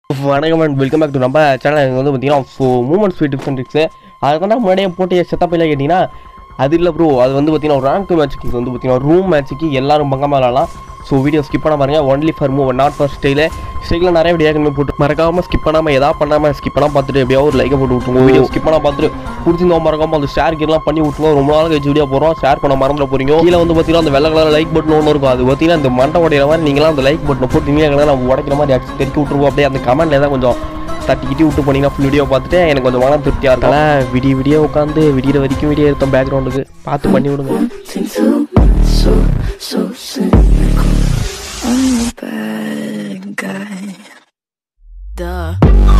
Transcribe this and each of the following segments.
வணக்கம் and welcome back to நம்ம channel எனக்கு வந்து பார்த்தீங்கன்னா so moment sweet tips and tricks அதை தான் முன்னாடியே போட்டு செத்தப்பில் கேட்டிங்கன்னா அது இல்லை ப்ரோ அது வந்து பார்த்தீங்கன்னா ஒரு ரேங்க் மேட்ச்சுக்கு வந்து பார்த்தீங்கன்னா ரூம் மேட்ச்சுக்கு எல்லாரும் பங்கமாக விளாடலாம் ஸோ வீடியோ ஸ்கிப் பண்ண பாருங்க only for move not for style ஸ்டைலில் நிறைய வீடியோ ஏற்கனவே போட்டு மறக்காமல் ஸ்கிப் பண்ணாமல் எதாவது பண்ணாமல் ஸ்கிப் பண்ணால் பார்த்துட்டு எப்படியோ ஒரு லைக்கை போட்டு விட்டுருங்க வீடியோ ஸ்கிப் பண்ணால் பார்த்துட்டு பிடிச்சிருந்தோம் மறக்காமல் அந்த ஷேர் கீரெலாம் பண்ணி விட்டுருவோம் ரொம்ப நாள் கழிச்சு வீடியோ போகிறோம் ஷேர் பண்ண மறந்துட போறீங்க கீழே வந்து பார்த்தீங்கன்னா அந்த வெள்ளை கலர் லைக் பட்டன் ஒன்று இருக்கும் அது பார்த்தீங்கன்னா அந்த மண்டை உடையிற மாதிரி நீங்களாம் அந்த லைக் பட்டனை போட்டு நீங்களே நம்ம உடைக்கிற மாதிரி அடிச்சு தெறிக்கி விட்டுருவோம் அப்படியே அந்த கமெண்ட்ல தான் கொஞ்சம் தட்டிக்கிட்டி விட்டு போனீங்கன்னா ஃபுல் வீடியோ பார்த்துட்டு எனக்கு கொஞ்சம் மன திருப்தியாக இருக்கல விடிய விடிய உட்காந்து விடிகிற வரைக்கும் வீடியோ எடுத்தோம் பேக்ரவுண்டுக்கு பார்த்து பண்ணி விடுங்க Think too much, so, so cynical. I'm a bad guy. Duh.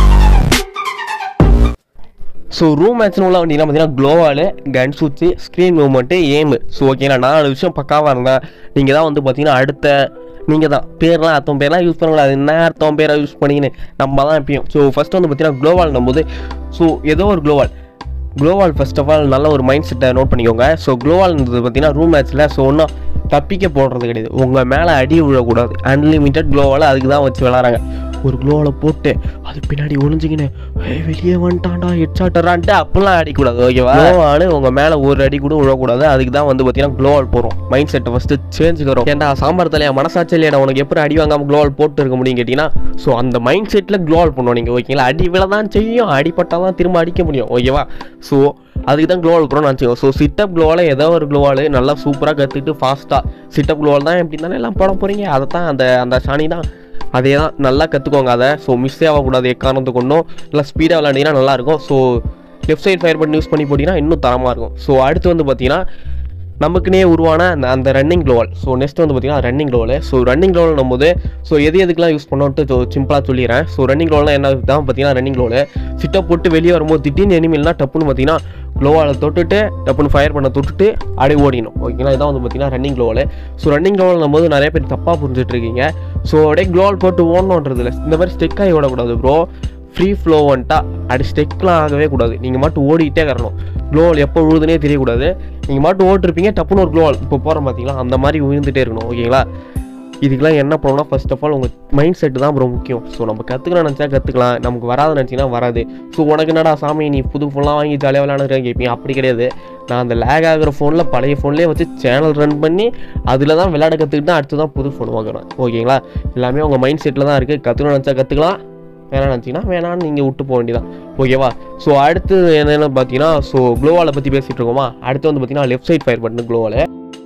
So room மேட்ச்னு உள்ள வண்டினா பார்த்தீங்கன்னா க்ளோவாலு கன் சுவிட்சு ஸ்க்ரீன் மூவ்மெண்ட்டு ஏமு ஸோ ஓகேங்களா நாலு விஷயம் பக்காவாக இருந்தேன் நீங்கள் தான் வந்து பார்த்தீங்கன்னா அடுத்த நீங்கள் தான் பேர்லாம் அர்த்தம் பேர்லாம் யூஸ் பண்ணக்கூடாது என்ன அர்த்தம் பேரை யூஸ் பண்ணிக்கின்னு நம்ம தான் எப்பயும் ஸோ ஃபஸ்ட் வந்து பார்த்தீங்கன்னா க்ளோவால் போது ஸோ ஏதோ ஒரு க்ளோவால் க்ளோவால் ஃபர்ஸ்ட் ஆஃப் ஆல் நல்ல ஒரு மைண்ட் செட்டை நோட் பண்ணிக்கோங்க ஸோ க்ளோவால்ன்றது பார்த்தீங்கன்னா ரூம் மேட்ச்சில் ஸோ ஒன்றும் தப்பிக்க போடுறது கிடையாது உங்கள் மேலே அடி விழக்கூடாது அன்லிமிட்டட் க்ளோவால் அதுக்கு தான் வச்சு விளாட்றாங்க ஒரு க்ளோவில் போட்டு அது பின்னாடி ஒளிஞ்சிக்கின்னு "ஏய், வெளியே வந்துட்டான்டா ஹெட்ஷாட்டரான்ட்டு அப்பெல்லாம் அடிக்கூடாது ஓகேவா க்ளோவால் உங்கள் மேலே ஒரு அடி கூட விழக்கூடாது அதுக்கு தான் வந்து பார்த்தீங்கன்னா க்ளோவால் போகிறோம் மைண்ட் செட்டை ஃபஸ்ட்டு சேஞ்ச் வரும் ஏன்டா சாம்பார் தலையா மனசாட்சி இல்லையா உனக்கு எப்படி அடி வாங்காமல் க்ளோவால் போட்டு இருக்க முடியும் கேட்டிங்கன்னா ஸோ அந்த மைண்ட் செட்டில் க்ளோவால் பண்ணுவோம் நீங்கள் ஓகேங்களா அடி விழ தான் செய்யும் அடிப்பட்டால் தான் திரும்ப அடிக்க முடியும் ஓகேவா ஸோ அதுக்கு தான் க்ளோவால் போகிறோம்னு நினச்சிக்கோ ஸோ சிட்டப் க்ளோவால் ஏதோ ஒரு க்ளோவால் நல்லா சூப்பராக கற்றுக்கிட்டு ஃபாஸ்ட்டாக சிட்டப் க்ளோவால் தான் எப்படி தானே எல்லாம் போட போகிறீங்க அதை தான் அந்த அந்த சாணி தான் அதே தான் நல்லா கற்றுக்கோங்க அதை ஸோ மிஸ்ஸே ஆகக்கூடாது எக்காரணத்தை கொண்டும் நல்லா ஸ்பீடாக விளாண்டிங்கன்னா நல்லாயிருக்கும் so left side fire button use பண்ணி போட்டிங்கன்னா இன்னும் தரமாக இருக்கும் ஸோ அடுத்து வந்து பார்த்தீங்கன்னா நமக்குனே உருவான அந்த அந்த ரன்னிங் க்ளோவல் ஸோ நெக்ஸ்ட் வந்து பார்த்தீங்கன்னா running gloo wall so running gloo wall போது ஸோ எது எதுக்கெலாம் யூஸ் பண்ணோன்ட்டு சிம்பிளாக சொல்லிடுறேன் ஸோ ரன்னிங் க்ளோவல் என்ன தான் பார்த்தீங்கன்னா ரன்னிங் க்ளோவல் சிட்டப் போட்டு வெளியே வரும்போது திடீர்னு எனிமில்னா டப்புன்னு பார்த்தீங்கன்னா க்ளோவால் தொட்டுட்டு டப்புன்னு ஃபயர் பண்ண தொட்டுட்டு அப்படியே ஓடிணும் ஓகேங்களா இதான் வந்து பார்த்தீங்கன்னா running gloo wall so running gloo wall போது நிறைய பேர் தப்பாக புரிஞ்சுட்டு இருக்கீங்க ஸோ அப்படியே க்ளோவல் போட்டு ஓடணுன்றதுல இந்த மாதிரி ஸ்டெக் ஆகி ஓடக்கூடாது ப்ரோ ஃப்ரீ ஃப்ளோ வந்துட்டா அப்படி ஸ்டெக்லாம் ஆகவே கூடாது நீங்கள் மட்டும் ஓடிக்கிட்டே வரணும் க்ளோவல் எப்போ விழுதுனே தெரியக்கூடாது நீங்கள் மட்டும் ஓட்டிருப்பீங்க டப்புன்னு ஒரு க்ளோவல் இப்போ போகிறோம் பார்த்தீங்களா அந்த மாதிரி விழுந்துட்டே இருக்கணும் ஓகேங்களா இதுக்கெல்லாம் என்ன பண்ணணும்னா ஃபர்ஸ்ட் ஆஃப் ஆல் உங்கள் மைண்ட் செட்டு தான் ரொம்ப முக்கியம் ஸோ நம்ம கற்றுக்கணும் நினச்சா கற்றுக்கலாம் நமக்கு வராது நினச்சிங்கன்னா வராது ஸோ உனக்கு என்னடா சாமி நீ புது ஃபோன்லாம் வாங்கி ஜாலியாக விளையாடுறேன் கேட்பீங்க அப்படி கிடையாது நான் அந்த லேக் ஆகிற ஃபோனில் பழைய ஃபோன்லேயே வச்சு சேனல் ரன் பண்ணி அதில் தான் விளையாட கற்றுக்கிட்டு தான் அடுத்து தான் புது ஃபோன் வாங்குறேன் ஓகேங்களா எல்லாமே உங்கள் மைண்ட் செட்டில் தான் இருக்குது கற்றுக்கணும் நினச்சா கற்றுக்கலாம் வேணாம் நினச்சிங்கன்னா வேணான்னு நீங்கள் விட்டு போக வேண்டியதான் ஓகேவா ஸோ அடுத்து என்னென்னு பார்த்தீங்கன்னா ஸோ க்ளோவாலை பற்றி பேசிகிட்டு இருக்கோமா அடுத்து வந்து பார்த்தீங்கன்னா left side fire button gloo wall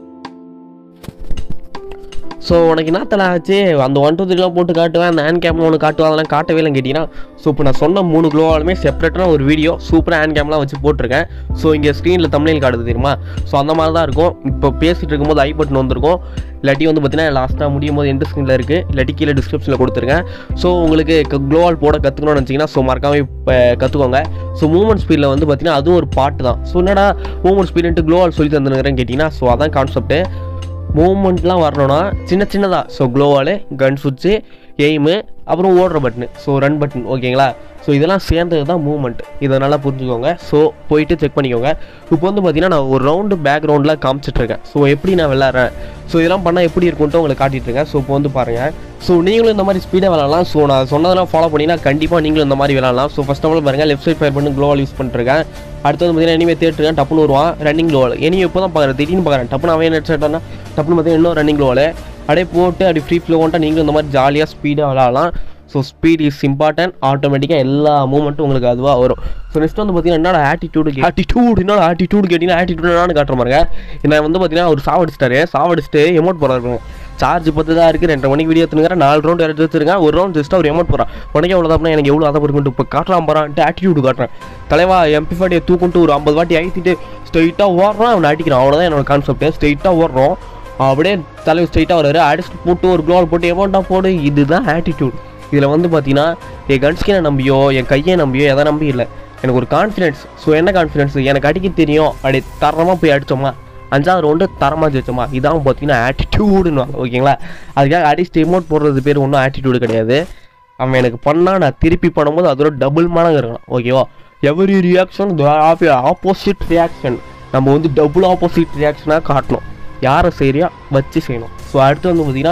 so உனக்கு என்ன தலை ஆச்சு அந்த ஒன் டூ த்ரீலாம் போட்டு காட்டுவேன் அந்த ஹேண்ட் கேமில் ஒன்று காட்டுவேன் அதெல்லாம் காட்டவே இல்லைன்னு கேட்டிங்கன்னா ஸோ இப்போ நான் சொன்ன மூணு க்ளோவாலுமே செப்பரேட்டான ஒரு வீடியோ சூப்பராக ஹேண்ட் கேம்லாம் வச்சு போட்டிருக்கேன் ஸோ இங்கே ஸ்க்ரீனில் தமிழில் காட்டுது தெரியுமா ஸோ அந்த மாதிரி தான் இருக்கும் இப்போ பேசிகிட்டு இருக்கும்போது ஐ பட்டன் வந்திருக்கும் இல்லாட்டி வந்து பார்த்தீங்கன்னா லாஸ்ட்டாக முடியும் போது எந்த ஸ்க்ரீனில் இருக்குது இல்லாட்டி கீழே டிஸ்கிரிப்ஷனில் கொடுத்துருக்கேன் ஸோ உங்களுக்கு க்ளோவால் போட கற்றுக்கணும்னு நினச்சிங்கன்னா ஸோ மறக்காம இப்போ கற்றுக்கோங்க ஸோ மூமெண்ட் ஸ்பீடில் வந்து பார்த்தீங்கன்னா அதுவும் ஒரு பாட்டு தான் ஸோ என்னடா மூமெண்ட் ஸ்பீடுன்ட்டு க்ளோவால் சொல்லி தந்துருக்கிறேன்னு கேட்டிங்கன்னா ஸோ அதான் கான்செப்ட்டு மூமெண்ட்லாம் வரணும்னா சின்ன சின்னதாக ஸோ க்ளோவால் கன் சுவிட்சு எய்மு அப்புறம் ஓடுற பட்டனு ஸோ ரன் பட்டன் ஓகேங்களா ஸோ இதெல்லாம் சேர்ந்தது தான் மூவ்மெண்ட் இதை நல்லா புரிஞ்சுக்கோங்க ஸோ போயிட்டு செக் பண்ணிக்கோங்க இப்போ வந்து பார்த்தீங்கன்னா நான் ஒரு ரவுண்டு பேக்ரவுண்டில் காமிச்சிட்ருக்கேன் ஸோ எப்படி நான் விளாட்றேன் ஸோ இதெல்லாம் பண்ணால் எப்படி இருக்கும்ட்டு உங்களுக்கு காட்டிட்டு இருக்கேன் ஸோ இப்போ வந்து பாருங்கள் ஸோ நீங்களும் இந்த மாதிரி ஸ்பீடாக விளாட்லாம் ஸோ நான் சொன்னதெல்லாம் ஃபாலோ பண்ணிங்கன்னா கண்டிப்பாக நீங்களும் இந்த மாதிரி விளாட்லாம் ஸோ ஃபஸ்ட் ஆஃப் ஆல் பாருங்கள் லெஃப்ட் சைட் ஃபயர் பண்ணி க்ளோவால் யூஸ் பண்ணிருக்கேன் அடுத்து வந்து பார்த்தீங்கன்னா இனிமேல் தேட்டுருக்கேன் டப்புன்னு வருவான் ரன்னிங் க்ளோவால் இனிமே இப்போ தான் பார்க்குறேன் திடீர்னு பார்க்குறேன் டப்புன்னு அவன் நெட் செட்டானா டப்புன்னு பார்த்தீங்கன்னா இன்னும் ரன்னிங் க்ளோவால் அப்படியே போட்டு அப்படி ஃப்ரீ ஃப்ளோ வந்துட்டா நீங்களும் இந்த மாதிரி ஜாலியாக ஸ்பீடாக விளாட்லாம் ஸோ ஸ்பீட் இஸ் இம்பார்ட்டன்ட் ஆட்டோமேட்டிக்காக எல்லா மூமெண்ட்டும் உங்களுக்கு அதுவாக வரும் ஸோ நெக்ஸ்ட் வந்து பார்த்தீங்கன்னா என்னோட ஆட்டிடியூடு ஆட்டிடியூட் என்னோட ஆட்டிடியூட் கேட்டிங்கன்னா ஆட்டிடியூட் என்னன்னு காட்டுற பாருங்க நான் வந்து பார்த்தீங்கன்னா ஒரு சாவடிச்சிட்டாரு சாவடிச்சிட்டு எமௌண்ட் போகிறாரு சார்ஜ் பத்து தான் இருக்குது ரெண்டரை மணிக்கு வீடியோ எடுத்துனுங்கிறேன் நாலு ரவுண்ட் எடுத்து வச்சிருக்கேன் ஒரு ரவுண்ட் ஜஸ்ட்டாக ஒரு எமௌண்ட் போகிறான் உனக்கே எவ்வளோ தான் எனக்கு எவ்வளோ அதை இருக்குன்ட்டு இப்போ காட்டலாம் போகிறான்ட்டு ஆட்டிடியூட் காட்டுறேன் தலைவா எம்பி ஃபாட்டியை தூக்குன்ட்டு ஒரு ஐம்பது வாட்டி ஐத்திட்டு ஸ்ட்ரைட்டாக ஓடுறான் அவனை அடிக்கிறான் அவ்வளோதான் என்னோட கான்செப்ட் ஸ்ட்ரைட்டாக ஓடுறோம் அப்படியே தலைவர் ஸ்ட்ரைட்டாக வர்றாரு அடிச்சுட்டு போட்டு ஒரு க்ளோவல் போட்டு எமௌண்ட்டாக போடு இதுதான் ஆட்டிடியூட் இதில் வந்து பார்த்தீங்கன்னா என் கன்ஸ்கினை நம்பியோ என் கையை நம்பியோ எதை நம்பி இல்லை எனக்கு ஒரு கான்ஃபிடென்ஸ் ஸோ என்ன கான்ஃபிடென்ஸ் எனக்கு அடிக்க தெரியும் அப்படி தரமாக போய் அடித்தோமா அஞ்சாவது ரவுண்டு தரமாக ஜெயிச்சோமா இதான் பார்த்தீங்கன்னா ஆட்டிடியூடுன்னு ஓகேங்களா அதுக்காக அடிச்சுட்டு எமௌண்ட் போடுறது பேர் ஒன்றும் ஆட்டிடியூடு கிடையாது அவன் எனக்கு பண்ணால் நான் திருப்பி பண்ணும்போது அதோட டபுள் மடங்கு இருக்கலாம் ஓகேவா எவரி ரியாக்ஷன் ஆப்போசிட் ரியாக்ஷன் நம்ம வந்து டபுள் ஆப்போசிட் ரியாக்ஷனாக காட்டணும் யாரை சரியா வச்சு செய்யணும் ஸோ அடுத்து வந்து பார்த்தீங்கன்னா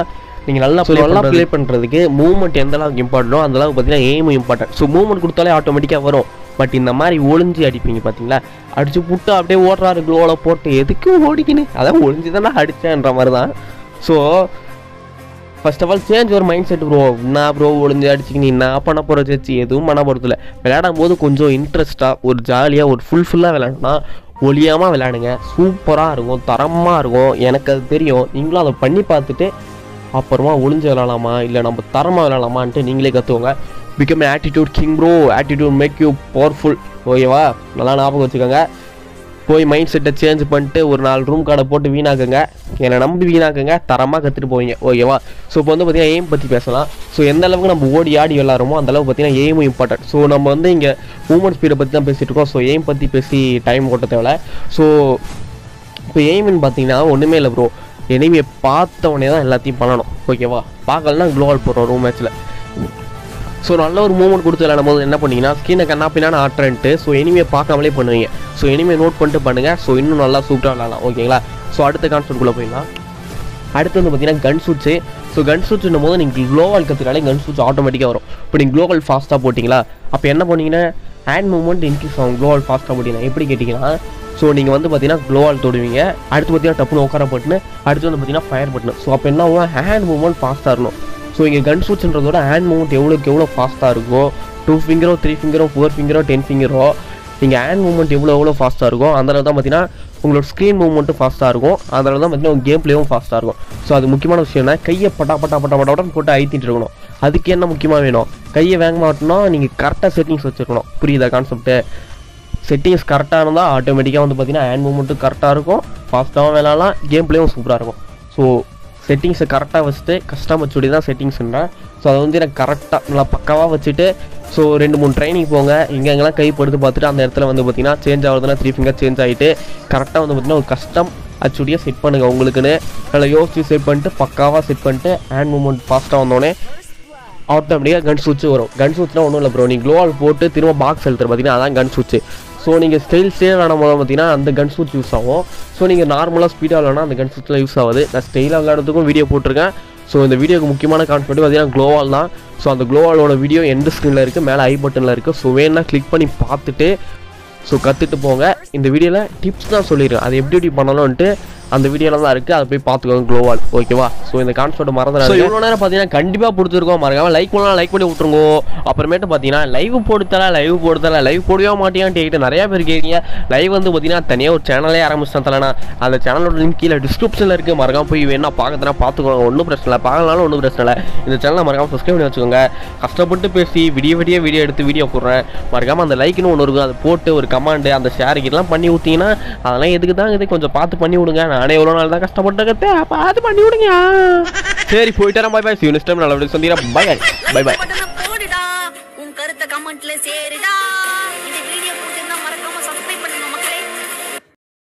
நீங்கள் நல்லா ஸோ நல்லா ப்ளே பண்ணுறதுக்கு மூவ்மெண்ட் எந்த அளவுக்கு இம்பார்ட்டனோ அந்த அளவுக்கு பார்த்தீங்கன்னா எய்மும் இம்பார்ட்டன்ட் ஸோ மூவ்மெண்ட் கொடுத்தாலே ஆட்டோமேட்டிக்காக வரும் பட் இந்த மாதிரி ஒளிஞ்சு அடிப்பீங்க பார்த்தீங்களா அடிச்சு புட்டு அப்படியே ஓடுறாரு க்ளோவில் போட்டு எதுக்கு ஓடிக்கின்னு அதான் ஒளிஞ்சு தானே அடித்தேன்ற மாதிரி தான் so first of all change ஒரு மைண்ட் செட் ப்ரோ என்ன ப்ரோ ஒளிஞ்சு அடிச்சுக்கு நீ என்ன பண்ண போகிற சேச்சு எதுவும் பண்ண போகிறதில்ல விளையாடும் போது கொஞ்சம் இன்ட்ரெஸ்ட்டாக ஒரு ஜாலியாக ஒரு ஃபுல்ஃபில்லாக விளையாடணும்னா ஒளியாமல் விளையாடுங்க சூப்பராக இருக்கும் தரமாக இருக்கும் எனக்கு அது தெரியும் நீங்களும் அதை பண்ணி பார்த்துட்டு அப்புறமா ஒளிஞ்சு விளாடலாமா இல்லை நம்ம தரமாக விளாடலாமான்ட்டு நீங்களே கற்றுவோங்க become attitude king bro attitude make you powerful ஓகேவா நல்லா ஞாபகம் வச்சுக்கோங்க போய் மைண்ட் செட்டை சேஞ்ச் பண்ணிட்டு ஒரு நாலு ரூம் கார்டை போட்டு வீணாக்குங்க என்னை நம்பி வீணாக்குங்க தரமாக கற்றுட்டு போவீங்க ஓகேவா ஸோ இப்போ வந்து பார்த்தீங்கன்னா எய்ம் பற்றி பேசலாம் ஸோ எந்த அளவுக்கு நம்ம ஓடி ஆடி விளாட்றோமோ அந்த அளவுக்கு பார்த்தீங்கன்னா எய்மும் இம்பார்ட்டன்ட் ஸோ நம்ம வந்து இங்கே மூமெண்ட் ஸ்பீடை பற்றி தான் பேசிகிட்டு இருக்கோம் ஸோ எய்ம் பற்றி பேசி டைம் ஓட்ட தேவையில்ல ஸோ இப்போ எய்ம்னு பார்த்தீங்கன்னா ஒன்றுமே இல்லை ப்ரோ எனிமையை பார்த்த உடனே தான் எல்லாத்தையும் பண்ணணும் ஓகேவா பார்க்கலன்னா க்ளோவால் போடுறோம் ரூம் மேட்ச்சில் ஸோ நல்ல ஒரு மூவ்மெண்ட் கொடுத்து விளையாடும் போது என்ன பண்ணீங்கன்னா ஸ்கின்னை கண்ணா பின்னான்னு ஆட்டுறன்ட்டு ஸோ எனிமையை பார்க்காமலே பண்ணுவீங்க ஸோ எனிமையை நோட் பண்ணிட்டு பண்ணுங்கள் ஸோ இன்னும் நல்லா சூப்பராக விளாடலாம் ஓகேங்களா ஸோ அடுத்த கான்செப்ட்குள்ளே போயிடலாம் அடுத்து வந்து பார்த்தீங்கன்னா கன் சூட்ஸு ஸோ கன் சூட்ஸ்னும் போது நீங்கள் க்ளோவால் கற்றுனாலே கன் சூட்ஸ் ஆட்டோமேட்டிக்காக வரும் இப்போ நீங்கள் க்ளோவால் ஃபாஸ்ட்டாக போட்டிங்களா அப்போ என்ன பண்ணீங்கன்னா ஹேண்ட் மூவ்மெண்ட் இன்க்ரீஸ் ஆகும் க்ளோவால் ஃபாஸ்ட்டாக போட்டிங்கன்னா எப்படி கேட்டிங்கன்னா ஸோ நீங்கள் வந்து பார்த்தீங்கன்னா க்ளோவால் தொடுவீங்க அடுத்து பார்த்தீங்கன்னா டப்புனு உட்கார பட்டுன்னு அடுத்து வந்து பார்த்தீங்கன்னா ஃபயர் பட்டன் ஸோ அப்போ என்ன ஆகும் ஹேண்ட் மூவ்மெண்ட் ஃபாஸ்ட்டாக இருக்கணும் ஸோ இங்கே கன் ஷூட்ஸ்ன்றதோட ஹேண்ட் மூவ்மெண்ட் எவ்வளோக்கு எவ்வளோ ஃபாஸ்ட்டாக இருக்கோ டூ ஃபிங்கரோ த்ரீ ஃபிங்கரோ ஃபோர் ஃபிங்கரோ டென் ஃபிங்கரோ நீங்கள் ஹேண்ட் மூவ்மெண்ட் எவ்வளோ எவ்வளோ ஃபாஸ்ட்டாக இருக்கும் அந்த அளவு தான் பார்த்தீங்கன்னா உங்களோட ஸ்க்ரீன் மூவ்மெண்ட்டும் ஃபாஸ்ட்டாக இருக்கும் அந்த அளவு தான் பார்த்தீங்கன்னா உங்கள் கேம் பிளேவும் ஃபாஸ்ட்டாக இருக்கும் ஸோ அது முக்கியமான விஷயம் என்ன கையை பட்டா பட்டா பட்டா பட்டான்னு போட்டு அழுத்திட்டு இருக்கணும் அதுக்கு என்ன முக்கியமாக வேணும் கையை வேகமாக மாட்டோம்னா நீங்கள் கரெக்டாக செட்டிங்ஸ் வச்சுருக்கணும் புரியுதா கான்செப்ட்டு செட்டிங்ஸ் கரெக்டாக இருந்தால் ஆட்டோமேட்டிக்காக வந்து பார்த்தீங்கன்னா ஹேண்ட் மூவ்மெண்ட்டும் கரெக்டாக இருக்கும் ஃபாஸ்ட்டாகவும் விளாட்லாம் கேம் பிளேவும் சூப்பராக இருக்கும் ஸோ செட்டிங்ஸை கரெக்டாக வச்சுட்டு கஸ்டம் வச்சுடி தான் செட்டிங்ஸ்ன்றேன் ஸோ அதை வந்து எனக்கு கரெக்டாக நல்லா பக்காவாக வச்சுட்டு ஸோ ரெண்டு மூணு ட்ரைனிங் போங்க இங்கே எங்கெல்லாம் கை படுத்து பார்த்துட்டு அந்த இடத்துல வந்து பார்த்தீங்கன்னா சேஞ்ச் ஆகுதுன்னா த்ரீ ஃபிங்கர் சேஞ்ச் ஆகிட்டு கரெக்டாக வந்து பார்த்தீங்கன்னா ஒரு கஸ்டம் அச்சுடியாக செட் பண்ணுங்கள் உங்களுக்குன்னு நல்லா யோசிச்சு செட் பண்ணிட்டு பக்காவாக செட் பண்ணிட்டு ஹேண்ட் மூவ்மெண்ட் ஃபாஸ்ட்டாக வந்தோடனே ஆட்டோமேட்டிக்காக கன் சுவிட்ச் வரும் கன் சுவிட்ச்னா ஒன்றும் இல்லை ப்ரோ நீங்கள் க்ளோவால் போட்டு திரும்ப பாக்ஸ் எழுத்துற பார்த்தீங்கன்னா அதான் கன் சுவிட்ச் ஸோ நீங்கள் ஸ்டைல் ஸ்டே விளாடும் போது பார்த்தீங்கன்னா அந்த கன் சுவிட்ச் யூஸ் ஆகும் ஸோ நீங்கள் நார்மலாக ஸ்பீடாக விளாட்னா அந்த கன் சுவிட்ச்லாம் யூஸ் ஆகுது நான் ஸ்டைலாக விளையாடுறதுக்கும் வீடியோ போட்டிருக்கேன் ஸோ இந்த வீடியோக்கு முக்கியமான கான்செப்ட் பார்த்தீங்கன்னா க்ளோவால் தான் ஸோ அந்த க்ளோவாலோட வீடியோ எந்த ஸ்க்ரீனில் இருக்குது மேலே ஐ பட்டனில் இருக்குது ஸோ வேணா கிளிக் பண்ணி பார்த்துட்டு ஸோ கற்றுட்டு போங்க இந்த வீடியோவில் டிப்ஸ் தான் சொல்லிடுறேன் அது எப்படி எப்படி பண்ணணும்ன்ட்டு அந்த வீடியோவில் தான் இருக்குது அதை போய் பார்த்துக்கோங்க க்ளோவால் ஓகேவா ஸோ இந்த கான்செப்ட் மறந்துடாது ஸோ இவ்வளோ நேரம் பார்த்தீங்கன்னா கண்டிப்பாக பிடிச்சிருக்கோம் மறக்காம லைக் பண்ணலாம் லைக் பண்ணி விட்ருங்க அப்புறமேட்டு பார்த்தீங்கன்னா லைவ் போடுத்தல லைவ் போடுத்தல லைவ் போடவே மாட்டேன்னு கேட்டு நிறைய பேர் கேட்குறீங்க லைவ் வந்து பார்த்தீங்கன்னா தனியாக ஒரு சேனலே ஆரம்பிச்சிட்டேன் தலைனா அந்த சேனலோட லிங்க் கீழே டிஸ்கிரிப்ஷனில் இருக்குது மறக்காம போய் வேணா பார்க்கறதுனா பார்த்துக்கோங்க ஒன்றும் பிரச்சனை இல்லை பார்க்கலனாலும் ஒன்றும் பிரச்சனை இல்லை இந்த சேனலை மறக்காம சப்ஸ்கிரைப் பண்ணி வச்சுக்கோங்க கஷ்டப்பட்டு பேசி விடிய விடிய வீடியோ எடுத்து வீடியோ போடுறேன் மறக்காம அந்த லைக்னு ஒன்று இருக்கும் அதை போட்டு ஒரு கமாண்டு அந்த ஷேருக்கெல்லாம் பண்ணி ஊற்றிங்கன்னா அதெல்லாம் எதுக்கு தான் இது கொஞ்சம் பார்த்து பண்ணி விடுங்க நானே எவ்வளோ நாள் தான் கஷ்டப்பட்டு பார்த்து பண்ணி விடுங்க சரி போயிட்டு வரேன் பை பை சிவ் நெக்ஸ்ட் டைம் நல்லபடியாக சந்திக்கிறேன் பை பை பை பை பட்டனை போடுடா உன் கருத்தை கமெண்ட்ல சேருடா